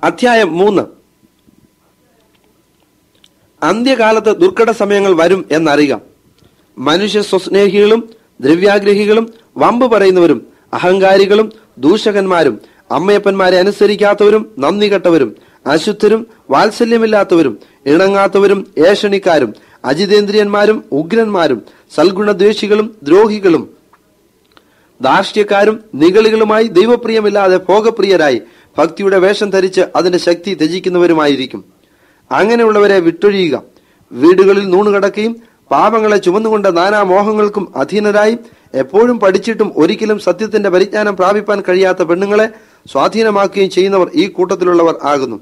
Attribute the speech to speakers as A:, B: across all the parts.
A: അധ്യായം മൂന്ന് അന്ത്യകാലത്ത് ദുർഘട സമയങ്ങൾ വരും എന്നറിയുക മനുഷ്യ സ്വസ്നേഹികളും ദ്രവ്യാഗ്രഹികളും വമ്പ് പറയുന്നവരും അഹങ്കാരികളും ദൂഷകന്മാരും അമ്മയപ്പന്മാരെ അനുസരിക്കാത്തവരും നന്ദി കെട്ടവരും അശുദ്ധരും വാത്സല്യമില്ലാത്തവരും ഇണങ്ങാത്തവരും ഏഷണിക്കാരും അജിതേന്ദ്രിയന്മാരും ഉഗ്രന്മാരും സൽഗുണദ്വേഷികളും ദ്രോഹികളും ധാർഷ്ട്യക്കാരും നിഗളികളുമായി ദൈവപ്രിയമില്ലാതെ ഭോഗപ്രിയരായി ഭക്തിയുടെ വേഷം ധരിച്ച് അതിന്റെ ശക്തി ത്യജിക്കുന്നവരുമായിരിക്കും അങ്ങനെയുള്ളവരെ വിട്ടൊഴിയുക വീടുകളിൽ നൂണുകടക്കുകയും പാപങ്ങളെ ചുമന്നുകൊണ്ട് നാനാ മോഹങ്ങൾക്കും അധീനരായി എപ്പോഴും പഠിച്ചിട്ടും ഒരിക്കലും സത്യത്തിന്റെ പരിജ്ഞാനം പ്രാപിപ്പാൻ കഴിയാത്ത പെണ്ണുങ്ങളെ സ്വാധീനമാക്കുകയും ചെയ്യുന്നവർ ഈ കൂട്ടത്തിലുള്ളവർ ആകുന്നു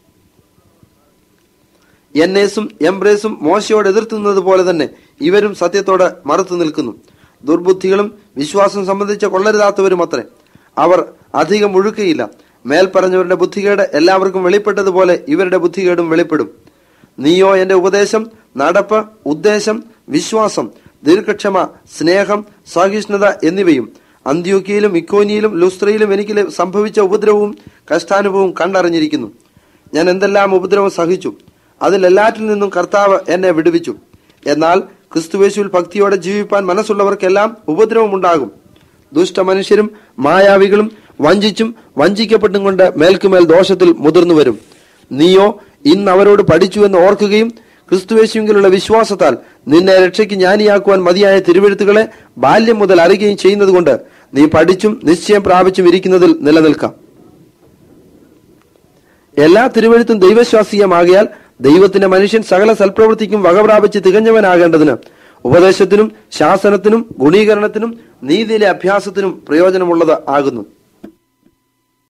A: എന്നേസും എംബ്രേസും മോശയോട് എതിർത്തുന്നത് പോലെ തന്നെ ഇവരും സത്യത്തോട് മറുത്തു നിൽക്കുന്നു ദുർബുദ്ധികളും വിശ്വാസം സംബന്ധിച്ച കൊള്ളരുതാത്തവരും അത്രേ അവർ അധികം ഒഴുക്കയില്ല മേൽപ്പറഞ്ഞവരുടെ ബുദ്ധികേട് എല്ലാവർക്കും വെളിപ്പെട്ടതുപോലെ ഇവരുടെ ബുദ്ധികേടും വെളിപ്പെടും നീയോ എന്റെ ഉപദേശം നടപ്പ് ഉദ്ദേശം വിശ്വാസം ദീർഘക്ഷമ സ്നേഹം സഹിഷ്ണുത എന്നിവയും അന്ത്യോക്കിയയിലും ഇക്കോനിയിലും ലുസ്ത്രയിലും എനിക്ക് ലഭ- സംഭവിച്ച ഉപദ്രവവും കഷ്ടാനുഭവവും കണ്ടറിഞ്ഞിരിക്കുന്നു ഞാൻ എന്തെല്ലാം ഉപദ്രവം സഹിച്ചു അതിലെല്ലാറ്റിൽ നിന്നും കർത്താവ് എന്നെ വിടുവിച്ചു എന്നാൽ ക്രിസ്തുവേശുവിൽ ഭക്തിയോടെ ജീവിപ്പാൻ മനസ്സുള്ളവർക്കെല്ലാം ഉപദ്രവമുണ്ടാകും ദുഷ്ടമനുഷ്യരും മായാവികളും വഞ്ചിച്ചും വഞ്ചിക്കപ്പെട്ടും കൊണ്ട് മേൽക്കുമേൽ ദോഷത്തിൽ മുതിർന്നു വരും നീയോ ഇന്ന് അവരോട് പഠിച്ചു എന്ന് ഓർക്കുകയും ക്രിസ്തുവേശുവിലുള്ള വിശ്വാസത്താൽ നിന്നെ രക്ഷയ്ക്ക് ജ്ഞാനിയാക്കുവാൻ മതിയായ തിരുവെഴുത്തുകളെ ബാല്യം മുതൽ അറിയുകയും ചെയ്യുന്നത് കൊണ്ട് നീ പഠിച്ചും നിശ്ചയം പ്രാപിച്ചും ഇരിക്കുന്നതിൽ നിലനിൽക്കാം എല്ലാ തിരുവഴുത്തും ദൈവശ്വാസീയമാകിയാൽ ദൈവത്തിന്റെ മനുഷ്യൻ സകല സൽപ്രവൃത്തിക്കും വകപ്രാപിച്ച് തികഞ്ഞവനാകേണ്ടതിന് ഉപദേശത്തിനും ശാസനത്തിനും ഗുണീകരണത്തിനും നീതിയിലെ അഭ്യാസത്തിനും പ്രയോജനമുള്ളത് ആകുന്നു